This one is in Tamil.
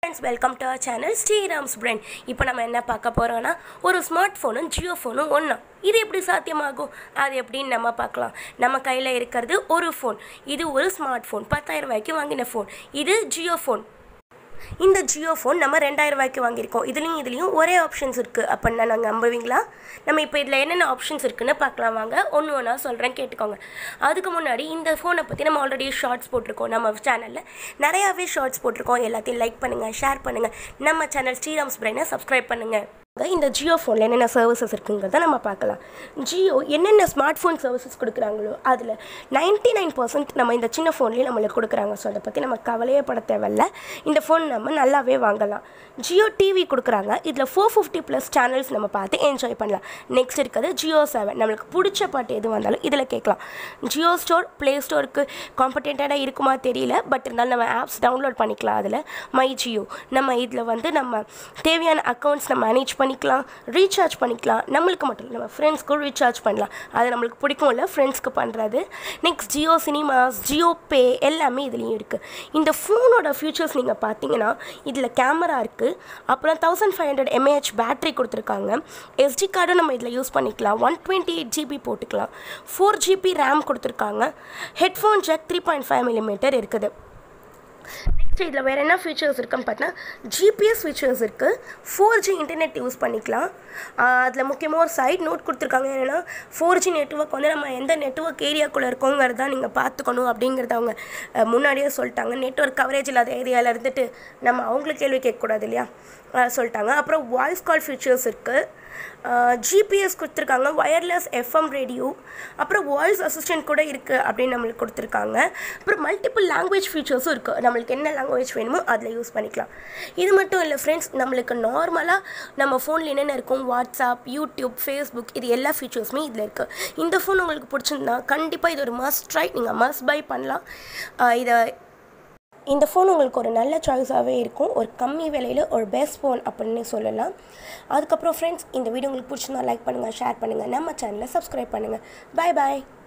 friends welcome to our channel Sriram's friend இப்போ நம்ம என்ன பார்க்க போகிறோன்னா ஒரு ஸ்மார்ட் ஃபோனும் ஜியோ ஃபோனும் ஒன்றா இது எப்படி சாத்தியமாகும் அது எப்படின்னு நம்ம பார்க்கலாம் நம்ம கையில் இருக்கிறது ஒரு ஃபோன் இது ஒரு ஸ்மார்ட் ஃபோன் பத்தாயிரம் ரூபாய்க்கு வாங்கின ஃபோன் இது ஜியோ ஃபோன் இந்த ஜியோ ஃபோன் நம்ம ரெண்டாயிரம் ரூபாய்க்கு வாங்கியிருக்கோம் இதுலேயும் இதுலேயும் ஒரே ஆப்ஷன்ஸ் இருக்குது அப்படின்னா நாங்கள் நம்புவீங்களா நம்ம இப்போ இதில் என்னென்ன ஆப்ஷன்ஸ் இருக்குன்னு பார்க்கலாம் வாங்க ஒன்று ஒன்றா சொல்கிறேன் கேட்டுக்கோங்க அதுக்கு முன்னாடி இந்த ஃபோனை பற்றி நம்ம ஆல்ரெடி ஷார்ட்ஸ் போட்டிருக்கோம் நம்ம சேனலில் நிறையாவே ஷார்ட்ஸ் போட்டிருக்கோம் எல்லாத்தையும் லைக் பண்ணுங்கள் ஷேர் பண்ணுங்கள் நம்ம சேனல் ஸ்ரீராம்ஸ் பிரைனை சப்ஸ்கிரைப் பண்ணுங்கள் இந்த ஜியோ ஃபோனில் என்னென்ன சர்வீசஸ் இருக்குங்கிறத நம்ம பார்க்கலாம் ஜியோ என்னென்ன ஸ்மார்ட் ஃபோன் சர்வீசஸ் கொடுக்குறாங்களோ அதில் நைன்ட்டி நைன் பர்சன்ட் நம்ம இந்த சின்ன ஃபோன்லேயே நம்மளுக்கு கொடுக்குறாங்க ஸோ அதை பற்றி நம்ம கவலையே பட தேவையில்ல இந்த ஃபோன் நம்ம நல்லாவே வாங்கலாம் ஜியோ டிவி கொடுக்குறாங்க இதில் ஃபோர் ஃபிஃப்டி ப்ளஸ் சேனல்ஸ் நம்ம பார்த்து என்ஜாய் பண்ணலாம் நெக்ஸ்ட் இருக்கிறது ஜியோ செவன் நம்மளுக்கு பிடிச்ச பாட்டு எது வந்தாலும் இதில் கேட்கலாம் ஜியோ ஸ்டோர் ப்ளே ஸ்டோருக்கு காம்படேட்டடாக இருக்குமா தெரியல பட் இருந்தாலும் நம்ம ஆப்ஸ் டவுன்லோட் பண்ணிக்கலாம் அதில் மை ஜியோ நம்ம இதில் வந்து நம்ம தேவையான அக்கௌண்ட்ஸ் நம்ம மேனேஜ் பண்ணிக்கலாம் ரீசார்ஜ் பண்ணிக்கலாம் நம்மளுக்கு மட்டும் இல்லை நம்ம ஃப்ரெண்ட்ஸ்க்கும் ரீசார்ஜ் பண்ணலாம் அது நம்மளுக்கு பிடிக்கும் இல்லை ஃப்ரெண்ட்ஸ்க்கு பண்ணுறது next Jio cinemas Jio pay எல்லாமே இதுலேயும் இருக்குது இந்த ஃபோனோட ஃபியூச்சர்ஸ் நீங்கள் பார்த்தீங்கன்னா இதில் கேமரா இருக்குது அப்புறம் thousand five hundred mAh battery கொடுத்துருக்காங்க எஸ்டி கார்டும் நம்ம இதில் யூஸ் பண்ணிக்கலாம் ஒன் டுவெண்ட்டி எயிட் ஜிபி போட்டுக்கலாம் ஃபோர் ஜிபி ரேம் கொடுத்துருக்காங்க headphone jack three point five millimetre இருக்குது நெக்ஸ்ட் இதில் வேறு என்ன ஃபீச்சர்ஸ் இருக்குன்னு பார்த்தா ஜிபிஎஸ் ஃபீச்சர்ஸ் இருக்குது ஃபோர் ஜி இன்டர்நெட் யூஸ் பண்ணிக்கலாம் அதில் முக்கியமாக ஒரு சைட் நோட் கொடுத்துருக்காங்க என்னென்னா ஃபோர் ஜி நெட்ஒர்க் வந்து நம்ம எந்த நெட்ஒர்க் ஏரியாக்குள்ளே இருக்கோங்கிறது தான் நீங்கள் பார்த்துக்கணும் அப்படிங்கிறத அவங்க அஹ், முன்னாடியே சொல்லிட்டாங்க நெட்ஒர்க் கவரேஜ் இல்லாத ஏரியாவில் இருந்துட்டு நம்ம அவங்களுக்கு கேள்வி கேட்கக்கூடாது இல்லையா அஹ், சொல்லிட்டாங்க அப்புறம் வாய்ஸ் கால் ஃபீச்சர்ஸ் இருக்குது ஜிபிஎஸ் கொடுத்துருக்காங்க ஒயர்லெஸ் எஃப்எம் ரேடியோ அப்புறம் வாய்ஸ் அசிஸ்டன்ட் கூட இருக்குது அப்படின்னு நம்மளுக்கு கொடுத்துருக்காங்க அப்புறம் மல்டிபிள் லாங்குவேஜ் ஃபீச்சர்ஸும் இருக்குது நம்மளுக்கு என்ன லாங்குவேஜ் வேணுமோ அதில் யூஸ் பண்ணிக்கலாம் இது மட்டும் இல்லை ஃப்ரெண்ட்ஸ் நம்மளுக்கு நார்மலாக நம்ம ஃபோனில் என்னென்ன இருக்கும் வாட்ஸ்அப் யூடியூப் ஃபேஸ்புக் இது எல்லா ஃபீச்சர்ஸுமே இதில் இருக்குது இந்த ஃபோன் உங்களுக்கு பிடிச்சிருந்தா கண்டிப்பாக இது ஒரு மஸ்ட் ட்ரை நீங்கள் மஸ்ட் பை பண்ணலாம் ஆஹ் இதை இந்த ஃபோன் உங்களுக்கு ஒரு நல்ல சாய்ஸாகவே இருக்கும் ஒரு கம்மி விலையில் ஒரு பெஸ்ட் ஃபோன் அப்படின்னு சொல்லலாம் அதுக்கப்புறம் ஃப்ரெண்ட்ஸ் இந்த வீடியோ உங்களுக்கு பிடிச்சிருந்தா லைக் பண்ணுங்கள் ஷேர் பண்ணுங்கள் நம்ம சேனலை சப்ஸ்கிரைப் பண்ணுங்கள் பை பாய்